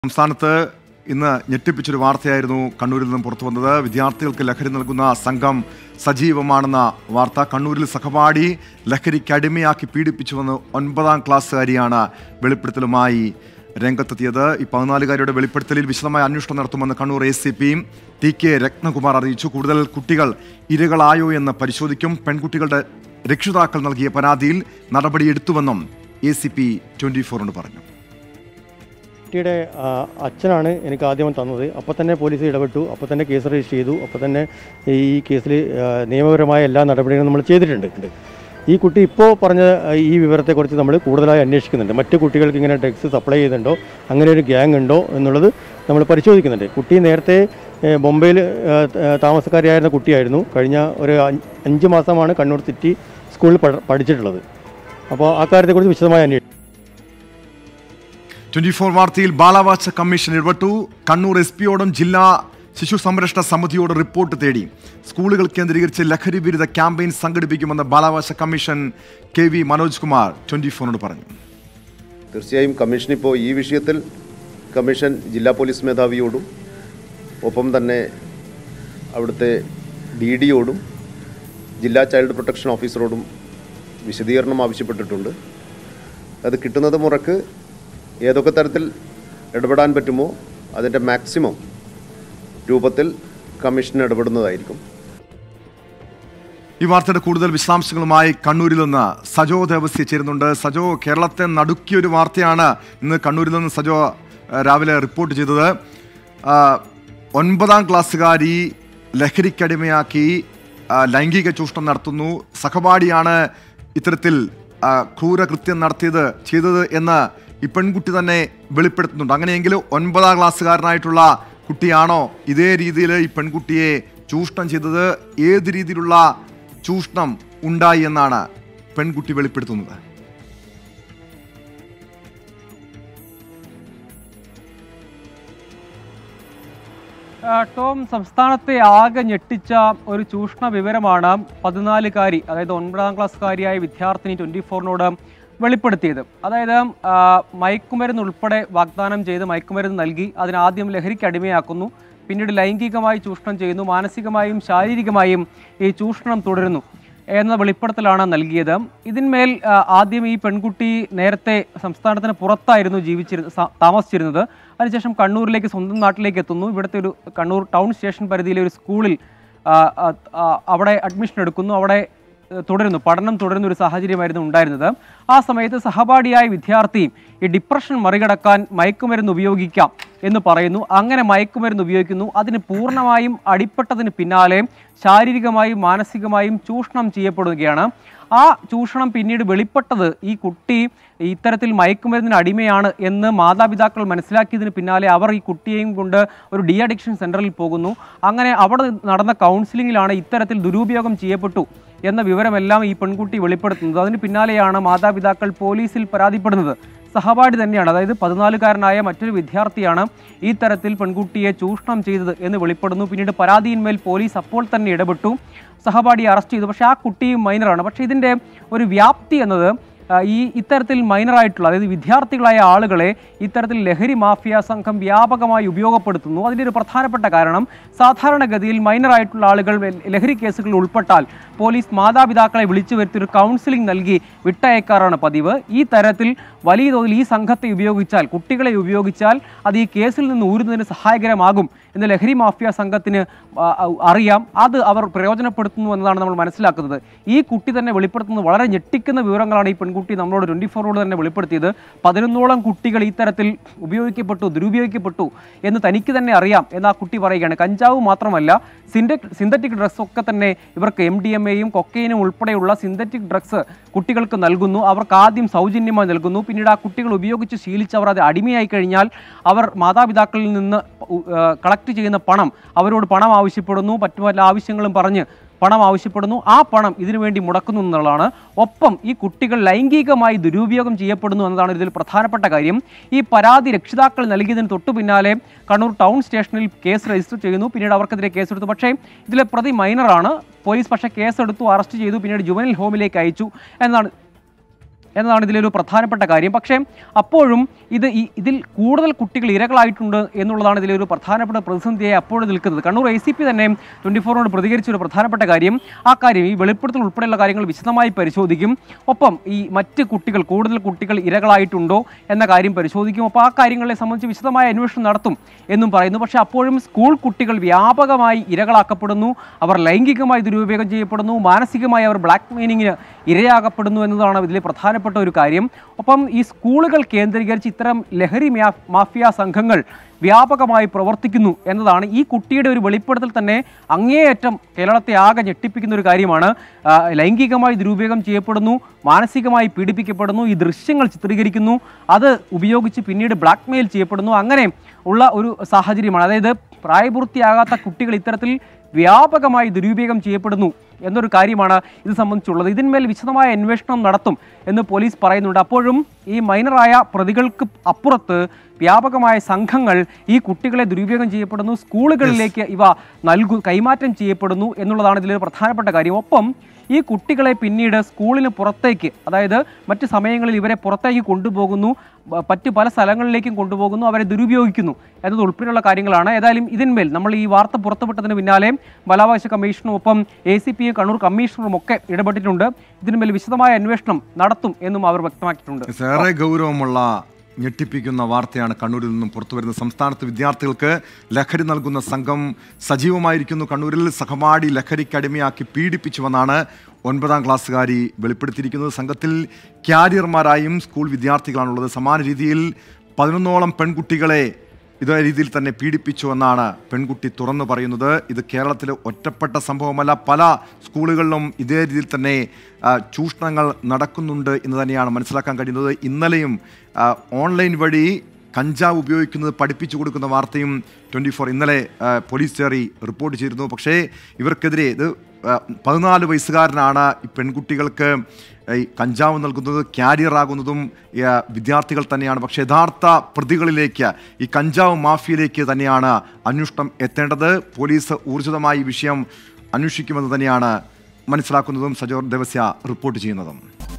സംസ്ഥാനത്ത് ഇന്ന് ഞെട്ടിപ്പിച്ചൊരു വാർത്തയായിരുന്നു കണ്ണൂരിൽ നിന്നും പുറത്തു വന്നത് വിദ്യാർത്ഥികൾക്ക് ലഹരി നൽകുന്ന സംഘം സജീവമാണെന്ന വാർത്ത കണ്ണൂരിൽ സഹപാഠി ലഹരിക്ക് അടിമയാക്കി പീഡിപ്പിച്ചുവെന്ന് ഒൻപതാം ക്ലാസ്സുകാരിയാണ് വെളിപ്പെടുത്തലുമായി രംഗത്തെത്തിയത് ഈ പതിനാലുകാരിയുടെ വെളിപ്പെടുത്തലിൽ വിശദമായ അന്വേഷണം നടത്തുമെന്ന് കണ്ണൂർ എ സി പിയും ടി കെ രത്നകുമാർ അറിയിച്ചു കൂടുതൽ കുട്ടികൾ ഇരകളായോ എന്ന് പരിശോധിക്കും പെൺകുട്ടികളുടെ രക്ഷിതാക്കൾ നൽകിയ പരാതിയിൽ നടപടിയെടുത്തുവെന്നും എ സി പി ട്വന്റി ഫോറിനോട് പറഞ്ഞു കുട്ടിയുടെ ആ, അച്ഛനാണ് എനിക്ക് ആദ്യം തന്നത് അപ്പോൾ തന്നെ പോലീസ് ഇടപെട്ടു അപ്പോൾ തന്നെ കേസ് രജിസ്റ്റർ ചെയ്തു അപ്പോൾ തന്നെ ഈ കേസിൽ ആ, നിയമപരമായ എല്ലാ നടപടികളും നമ്മൾ ചെയ്തിട്ടുണ്ട് ഈ കുട്ടി ഇപ്പോൾ പറഞ്ഞ ആ, ഈ വിവരത്തെക്കുറിച്ച് നമ്മൾ കൂടുതലായി അന്വേഷിക്കുന്നുണ്ട് മറ്റു കുട്ടികൾക്ക് ഇങ്ങനെ ഡ്രഗ്സ് സപ്ലൈ ചെയ്യുന്നുണ്ടോ അങ്ങനെ ഒരു ഗ്യാങ് ഉണ്ടോ എന്നുള്ളത് നമ്മൾ പരിശോധിക്കുന്നുണ്ട് കുട്ടി നേരത്തെ ഏ, ബൊംബെയിൽ ആ, ത- താമസക്കാരിയായിരുന്ന കുട്ടിയായിരുന്നു കഴിഞ്ഞ ഒരു അഞ്ച് അഞ്ച് മാസമാണ് കണ്ണൂർ സിറ്റി സ്കൂളിൽ പഠ- പഠിച്ചിട്ടുള്ളത് അപ്പോൾ ആ കാര്യത്തെക്കുറിച്ച് വിശദമായി അന്വേഷിക്കും ട്വന്റി ഫോർ വാർത്തയിൽ ബാലാവാച്ച കമ്മീഷൻ ഇടപെട്ടു കണ്ണൂർ എസ് പിയോടും ജില്ലാ ശിശു സംരക്ഷണ സമിതിയോട് റിപ്പോർട്ട് തേടി സ്കൂളുകൾ കേന്ദ്രീകരിച്ച് ലഹരി വിരുദ്ധ ക്യാമ്പയിൻ സംഘടിപ്പിക്കുമെന്ന് ബാലാവാച്ച commission K V Manoj Kumar twenty ഫോറിനോട് പറഞ്ഞു തീർച്ചയായും കമ്മീഷൻ ഇപ്പോൾ ഈ വിഷയത്തിൽ കമ്മീഷൻ ജില്ലാ പോലീസ് മേധാവിയോടും ഒപ്പം തന്നെ അവിടുത്തെ ഡി ഡിയോടും ജില്ലാ ചൈൽഡ് പ്രൊട്ടക്ഷൻ ഓഫീസറോടും വിശദീകരണം ആവശ്യപ്പെട്ടിട്ടുണ്ട് അത് കിട്ടുന്നത് മുറക്ക് ഏതൊക്കെ തരത്തിൽ ഇടപെടാൻ പറ്റുമോ അതിൻ്റെ മാക്സിമം രൂപത്തിൽ കമ്മീഷൻ ഇടപെടുന്നതായിരിക്കും ഈ വാർത്തയുടെ കൂടുതൽ വിശദാംശങ്ങളുമായി കണ്ണൂരിൽ നിന്ന് സജോ ദേവസ്യ ചേരുന്നുണ്ട് സജോ കേരളത്തെ നടുക്കിയ ഒരു വാർത്തയാണ് ഇന്ന് കണ്ണൂരിൽ നിന്ന് സജോ ആ, രാവിലെ റിപ്പോർട്ട് ചെയ്തത് ആ, ഒൻപതാം ക്ലാസ്സുകാരി ലഹരിക്കടിമയാക്കി ആ, ലൈംഗിക ചൂഷണം നടത്തുന്നു സഹപാഠിയാണ് ഇത്തരത്തിൽ ആ, ക്രൂരകൃത്യം നടത്തിയത് ചെയ്തത് എന്ന് ഈ പെൺകുട്ടി തന്നെ വെളിപ്പെടുത്തുന്നുണ്ട് അങ്ങനെയെങ്കിൽ ഒൻപതാം ക്ലാസ്സുകാരനായിട്ടുള്ള കുട്ടിയാണോ ഇതേ രീതിയിൽ ഈ പെൺകുട്ടിയെ ചൂഷണം ചെയ്തത് ഏത് രീതിയിലുള്ള ചൂഷണം ഉണ്ടായി എന്നാണ് പെൺകുട്ടി വെളിപ്പെടുത്തുന്നത് ആ, ടോം സംസ്ഥാനത്തെ ആകെ ഞെട്ടിച്ച ഒരു ചൂഷണ വിവരമാണ് പതിനാലുകാരി അതായത് ഒൻപതാം ക്ലാസ്സുകാരിയായ വിദ്യാർത്ഥിനി ട്വൻറ്റി ഫോറിനോട് വെളിപ്പെടുത്തിയത് അതായത് ആ, മയക്കുമരുന്ന് ഉൾപ്പെടെ വാഗ്ദാനം ചെയ്ത് മയക്കുമരുന്ന് നൽകി അതിനാദ്യം ലഹരിക്ക് അടിമയാക്കുന്നു പിന്നീട് ലൈംഗികമായി ചൂഷണം ചെയ്യുന്നു മാനസികമായും ശാരീരികമായും ഈ ചൂഷണം തുടരുന്നു എന്ന വെളിപ്പെടുത്തലാണ് നൽകിയത് ഇതിന്മേൽ ആ, ആദ്യം ഈ പെൺകുട്ടി നേരത്തെ സംസ്ഥാനത്തിന് പുറത്തായിരുന്നു ജീവിച്ചിരുന്ന സ- താമസിച്ചിരുന്നത് അതിനുശേഷം കണ്ണൂരിലേക്ക് സ്വന്തം നാട്ടിലേക്ക് എത്തുന്നു ഇവിടുത്തെ ഒരു കണ്ണൂർ ടൗൺ സ്റ്റേഷൻ പരിധിയിലെ ഒരു സ്കൂളിൽ ആ, ആ, ആ, അവിടെ അഡ്മിഷൻ എടുക്കുന്നു അവിടെ ഏഹ്, തുടരുന്നു പഠനം തുടരുന്ന ഒരു സാഹചര്യമായിരുന്നു ഉണ്ടായിരുന്നത് ആ സമയത്ത് സഹപാഠിയായ വിദ്യാർത്ഥി ഈ ഡിപ്രഷൻ മറികടക്കാൻ മയക്കുമരുന്ന് ഉപയോഗിക്കാം എന്ന് പറയുന്നു അങ്ങനെ മയക്കുമരുന്ന് ഉപയോഗിക്കുന്നു അതിന് പൂർണ്ണമായും അടിപ്പെട്ടതിന് പിന്നാലെ ശാരീരികമായും മാനസികമായും ചൂഷണം ചെയ്യപ്പെടുകയാണ് ആ ചൂഷണം പിന്നീട് വെളിപ്പെട്ടത് ഈ കുട്ടി ഇത്തരത്തിൽ മയക്കുമരുന്നിന് അടിമയാണ് എന്ന് മാതാപിതാക്കൾ മനസ്സിലാക്കിയതിന് പിന്നാലെ അവർ ഈ കുട്ടിയെയും കൊണ്ട് ഒരു ഡി അഡിക്ഷൻ സെന്ററിൽ പോകുന്നു അങ്ങനെ അവിടെ നടന്ന കൗൺസിലിങ്ങിലാണ് ഇത്തരത്തിൽ ദുരുപയോഗം ചെയ്യപ്പെട്ടു എന്ന വിവരമെല്ലാം ഈ പെൺകുട്ടി വെളിപ്പെടുത്തുന്നത് അതിന് പിന്നാലെയാണ് മാതാപിതാക്കൾ പോലീസിൽ പരാതിപ്പെടുന്നത് സഹപാഠി തന്നെയാണ് അതായത് പതിനാലുകാരനായ മറ്റൊരു വിദ്യാർത്ഥിയാണ് ഈ തരത്തിൽ പെൺകുട്ടിയെ ചൂഷണം ചെയ്തത് എന്ന് വെളിപ്പെടുന്നു പിന്നീട് പരാതിയിന്മേൽ പോലീസ് അപ്പോൾ തന്നെ ഇടപെട്ടു സഹപാഠിയെ അറസ്റ്റ് ചെയ്തു പക്ഷേ ആ കുട്ടിയും മൈനറാണ് പക്ഷേ ഇതിൻ്റെ ഒരു വ്യാപ്തി എന്നത് ആ, ഈ ഇത്തരത്തിൽ മൈനറായിട്ടുള്ള അതായത് വിദ്യാർത്ഥികളായ ആളുകളെ ഇത്തരത്തിൽ ലഹരി മാഫിയ സംഘം വ്യാപകമായി ഉപയോഗപ്പെടുത്തുന്നു അതിൻ്റെ ഒരു പ്രധാനപ്പെട്ട കാരണം സാധാരണഗതിയിൽ മൈനറായിട്ടുള്ള ആളുകൾ ലഹരി കേസുകളിൽ ഉൾപ്പെട്ടാൽ പോലീസ് മാതാപിതാക്കളെ വിളിച്ചു വരുത്തി ഒരു കൗൺസിലിംഗ് നൽകി വിട്ടയക്കാറാണ് പതിവ് ഈ തരത്തിൽ വലിയ തോതിൽ ഈ സംഘത്തെ ഉപയോഗിച്ചാൽ കുട്ടികളെ ഉപയോഗിച്ചാൽ അത് ഈ കേസിൽ നിന്ന് ഊരുന്നതിന് സഹായകരമാകും എന്ന് ലഹരി മാഫിയ സംഘത്തിന് ആ, ആ, അറിയാം അത് അവർ പ്രയോജനപ്പെടുത്തുന്നു എന്നതാണ് നമ്മൾ മനസ്സിലാക്കുന്നത് ഈ കുട്ടി തന്നെ വെളിപ്പെടുത്തുന്നത് വളരെ ഞെട്ടിക്കുന്ന വിവരങ്ങളാണ് ഈ പെൺകുട്ടി നമ്മളോട് ട്വൻറ്റി ഫോറോട് തന്നെ വെളിപ്പെടുത്തിയത് പതിനൊന്നോളം കുട്ടികൾ ഈ തരത്തിൽ ഉപയോഗിക്കപ്പെട്ടു ദുരുപയോഗിക്കപ്പെട്ടു എന്ന് തനിക്ക് തന്നെ അറിയാം എന്ന് ആ കുട്ടി പറയുകയാണ് കഞ്ചാവ് മാത്രമല്ല സിന്തറ്റിക് സിന്തറ്റിക് ഡ്രഗ്സ് ഒക്കെ തന്നെ ഇവർക്ക് എം ഡി എം എയും കൊക്കൈനും ഉൾപ്പെടെയുള്ള സിന്തറ്റിക് ഡ്രഗ്സ് കുട്ടികൾക്ക് നൽകുന്നു അവർക്ക് ആദ്യം സൗജന്യമായി നൽകുന്നു പിന്നീട് ആ കുട്ടികൾ ഉപയോഗിച്ച് ശീലിച്ച് അവർ അത് അടിമയായി കഴിഞ്ഞാൽ അവർ മാതാപിതാക്കളിൽ നിന്ന് കളക്ട് ചെയ്യുന്ന പണം അവരോട് പണം ആവശ്യപ്പെടുന്നു മറ്റു വല്ല ആവശ്യങ്ങളും പറഞ്ഞ് പണം ആവശ്യപ്പെടുന്നു ആ പണം ഇതിനു വേണ്ടി മുടക്കുന്നു എന്നുള്ളതാണ് ഒപ്പം ഈ കുട്ടികൾ ലൈംഗികമായി ദുരുപയോഗം ചെയ്യപ്പെടുന്നു എന്നതാണ് ഇതിൽ പ്രധാനപ്പെട്ട കാര്യം ഈ പരാതി രക്ഷിതാക്കൾ നൽകിയതിന് തൊട്ടു പിന്നാലെ കണ്ണൂർ ടൗൺ സ്റ്റേഷനിൽ കേസ് രജിസ്റ്റർ ചെയ്യുന്നു പിന്നീട് അവർക്കെതിരെ കേസെടുത്തു പക്ഷേ ഇതിലെ പ്രതി മൈനറാണ് പോലീസ് പക്ഷേ കേസെടുത്തു അറസ്റ്റ് ചെയ്തു പിന്നീട് ജുവനൽ ഹോമിലേക്ക് അയച്ചു എന്നാണ് എന്നതാണ് ഇതിലൊരു പ്രധാനപ്പെട്ട കാര്യം പക്ഷേ അപ്പോഴും ഇത് ഈ ഇതിൽ കൂടുതൽ കുട്ടികൾ ഇരകളായിട്ടുണ്ട് എന്നുള്ളതാണ് ഇതിലൊരു പ്രധാനപ്പെട്ട പ്രതിസന്ധിയായി അപ്പോഴും നിൽക്കുന്നത് കണ്ണൂർ എ സി പി തന്നെ ട്വൻറ്റി ഫോറിനോട് പ്രതികരിച്ച ഒരു പ്രധാനപ്പെട്ട കാര്യം ആ കാര്യം ഈ വെളിപ്പെടുത്തൽ ഉൾപ്പെടെയുള്ള കാര്യങ്ങൾ വിശദമായി പരിശോധിക്കും ഒപ്പം ഈ മറ്റ് കുട്ടികൾ കൂടുതൽ കുട്ടികൾ ഇരകളായിട്ടുണ്ടോ എന്ന കാര്യം പരിശോധിക്കും അപ്പോൾ ആ കാര്യങ്ങളെ സംബന്ധിച്ച് വിശദമായ അന്വേഷണം നടത്തും എന്നും പറയുന്നു പക്ഷേ അപ്പോഴും സ്കൂൾ കുട്ടികൾ വ്യാപകമായി ഇരകളാക്കപ്പെടുന്നു അവർ ലൈംഗികമായി ദുരുപയോഗം ചെയ്യപ്പെടുന്നു മാനസികമായി അവർ ബ്ലാക്ക് മെയിലിങ്ങിന് ഇരയാകപ്പെടുന്നു എന്നതാണ് ഇതിലെ പ്രധാനപ്പെട്ട ഒരു കാര്യം ഒപ്പം ഈ സ്കൂളുകൾ കേന്ദ്രീകരിച്ച് ഇത്തരം ലഹരി മ്യാ- മാഫിയ സംഘങ്ങൾ വ്യാപകമായി പ്രവർത്തിക്കുന്നു എന്നതാണ് ഈ കുട്ടിയുടെ ഒരു വെളിപ്പെടുത്തൽ തന്നെ അങ്ങേയറ്റം കേരളത്തെ ആകെ ഞെട്ടിപ്പിക്കുന്ന ഒരു കാര്യമാണ് ആ, ലൈംഗികമായി ദുരുപയോഗം ചെയ്യപ്പെടുന്നു മാനസികമായി പീഡിപ്പിക്കപ്പെടുന്നു ഈ ദൃശ്യങ്ങൾ ചിത്രീകരിക്കുന്നു അത് ഉപയോഗിച്ച് പിന്നീട് ബ്ലാക്ക് മെയിൽ ചെയ്യപ്പെടുന്നു അങ്ങനെ ഉള്ള ഒരു സാഹചര്യമാണ് അതായത് പ്രായപൂർത്തിയാകാത്ത കുട്ടികൾ ഇത്തരത്തിൽ വ്യാപകമായി ദുരുപയോഗം ചെയ്യപ്പെടുന്നു എന്നൊരു കാര്യമാണ് ഇത് സംബന്ധിച്ചുള്ളത് ഇതിന്മേൽ വിശദമായ അന്വേഷണം നടത്തും എന്ന് പോലീസ് പറയുന്നുണ്ട് അപ്പോഴും ഈ മൈനറായ പ്രതികൾക്ക് അപ്പുറത്ത് വ്യാപകമായ സംഘങ്ങൾ ഈ കുട്ടികളെ ദുരുപയോഗം ചെയ്യപ്പെടുന്നു സ്കൂളുകളിലേക്ക് ഇവ നൽകു കൈമാറ്റം ചെയ്യപ്പെടുന്നു എന്നുള്ളതാണ് ഇതിലൊരു പ്രധാനപ്പെട്ട കാര്യം ഒപ്പം ഈ കുട്ടികളെ പിന്നീട് സ്കൂളിന് പുറത്തേക്ക് അതായത് മറ്റ് സമയങ്ങളിൽ ഇവരെ പുറത്തേക്ക് കൊണ്ടുപോകുന്നു ബ- മറ്റ് പല സ്ഥലങ്ങളിലേക്കും കൊണ്ടുപോകുന്നു അവരെ ദുരുപയോഗിക്കുന്നു എന്നത് ഉൾപ്പെടെയുള്ള കാര്യങ്ങളാണ് ഏതായാലും ഇതിന്മേൽ നമ്മൾ ഈ വാർത്ത പുറത്തുവിട്ടതിന് പിന്നാലെ ബാലാവകാശ കമ്മീഷനും ഒപ്പം എ സി പിയും കണ്ണൂർ കമ്മീഷണറും ഒക്കെ ഇടപെട്ടിട്ടുണ്ട് ഇതിന്മേൽ വിശദമായ അന്വേഷണം നടത്തും എന്നും അവർ വ്യക്തമാക്കിയിട്ടുണ്ട് ഏറെ ഗൗരവമുള്ള ഞെട്ടിപ്പിക്കുന്ന വാർത്തയാണ് കണ്ണൂരിൽ നിന്നും പുറത്തു വരുന്നത് സംസ്ഥാനത്ത് വിദ്യാർത്ഥികൾക്ക് ലഹരി നൽകുന്ന സംഘം സജീവമായിരിക്കുന്നു കണ്ണൂരിൽ സഹപാഠി ലഹരിക്ക് അടിമയാക്കി പീഡിപ്പിച്ചുവെന്നാണ് ഒൻപതാം ക്ലാസ്സുകാരി വെളിപ്പെടുത്തിയിരിക്കുന്നത് സംഘത്തിൽ ക്യാരിയർമാരായും സ്കൂൾ വിദ്യാർത്ഥികളാണുള്ളത് സമാന രീതിയിൽ പതിനൊന്നോളം പെൺകുട്ടികളെ ഇതേ രീതിയിൽ തന്നെ പീഡിപ്പിച്ചു എന്നാണ് പെൺകുട്ടി തുറന്നു പറയുന്നത് ഇത് കേരളത്തിൽ ഒറ്റപ്പെട്ട സംഭവമല്ല പല സ്കൂളുകളിലും ഇതേ രീതിയിൽ തന്നെ ആ, ചൂഷണങ്ങൾ നടക്കുന്നുണ്ട് എന്ന് തന്നെയാണ് മനസ്സിലാക്കാൻ കഴിയുന്നത് ഇന്നലെയും ആ, ഓൺലൈൻ വഴി കഞ്ചാവ് ഉപയോഗിക്കുന്നത് പഠിപ്പിച്ചു കൊടുക്കുന്ന വാർത്തയും ട്വൻറ്റി ഫോർ ഇന്നലെ ആ, പോലീസ് ചേറി റിപ്പോർട്ട് ചെയ്തിരുന്നു പക്ഷേ ഇവർക്കെതിരെ ഇത് ആ, പതിനാല് വയസ്സുകാരനാണ് ഈ പെൺകുട്ടികൾക്ക് ഈ കഞ്ചാവ് നൽകുന്നത് ക്യാരിയർ ആകുന്നതും ഈ, ആ, വിദ്യാർത്ഥികൾ തന്നെയാണ് പക്ഷേ യഥാർത്ഥ പ്രതികളിലേക്ക് ഈ കഞ്ചാവ് മാഫിയയിലേക്ക് തന്നെയാണ് അന്വേഷണം എത്തേണ്ടത് പോലീസ് ഊർജിതമായി ഈ വിഷയം അന്വേഷിക്കുമെന്ന് തന്നെയാണ് മനസ്സിലാക്കുന്നതും സജോർ ദേവസ്യ റിപ്പോർട്ട് ചെയ്യുന്നതും